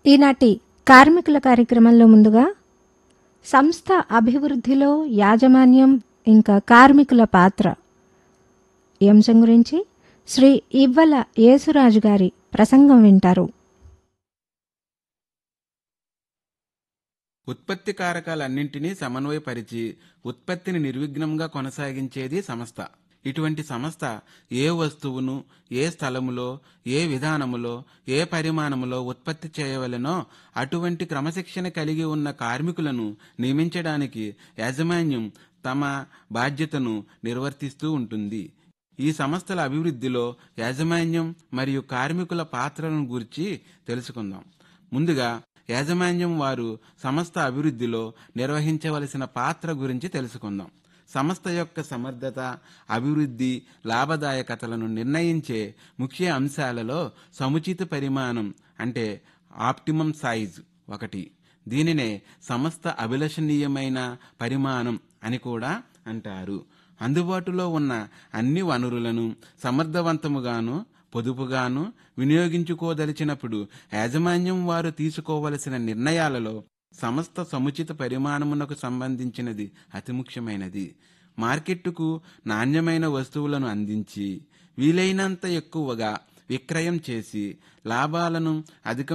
ఈనాటి కార్మికుల కార్యక్రమంలో ముందుగా సంస్థ అభివృద్ధిలో యాజమాన్యం ఇంకా కార్మికుల పాత్ర ఈ అంశం గురించి శ్రీ ఇవ్వల యేసురాజు గారి ప్రసంగం వింటారు ఉత్పత్తి కారకాలన్నింటినీ సమన్వయపరిచి ఉత్పత్తిని నిర్విఘ్నంగా కొనసాగించేది సంస్థ ఇటువంటి సంస్థ ఏ వస్తువును ఏ స్థలములో ఏ విధానములో ఏ పరిమాణములో ఉత్పత్తి చేయవలెనో అటువంటి క్రమశిక్షణ కలిగి ఉన్న కార్మికులను నియమించడానికి యాజమాన్యం తమ బాధ్యతను నిర్వర్తిస్తూ ఉంటుంది ఈ సంస్థల అభివృద్ధిలో యాజమాన్యం మరియు కార్మికుల పాత్రలను గురించి తెలుసుకుందాం ముందుగా యాజమాన్యం వారు సంస్థ అభివృద్ధిలో నిర్వహించవలసిన పాత్ర గురించి తెలుసుకుందాం సంస్థ యొక్క సమర్థత అభివృద్ధి లాభదాయకతలను నిర్ణయించే ముఖ్య అంశాలలో సముచిత పరిమాణం అంటే ఆప్టిమం సైజ్ ఒకటి దీనినే సంస్థ అభిలషణీయమైన పరిమాణం అని కూడా అంటారు అందుబాటులో ఉన్న అన్ని వనరులను సమర్థవంతముగాను పొదుపుగాను వినియోగించుకోదలిచినప్పుడు యాజమాన్యం వారు తీసుకోవలసిన నిర్ణయాలలో సంస్థ సముచిత పరిమాణమునకు సంబంధించినది అతి ముఖ్యమైనది మార్కెట్టుకు నాణ్యమైన వస్తువులను అందించి వీలైనంత ఎక్కువగా విక్రయం చేసి లాభాలను అధిక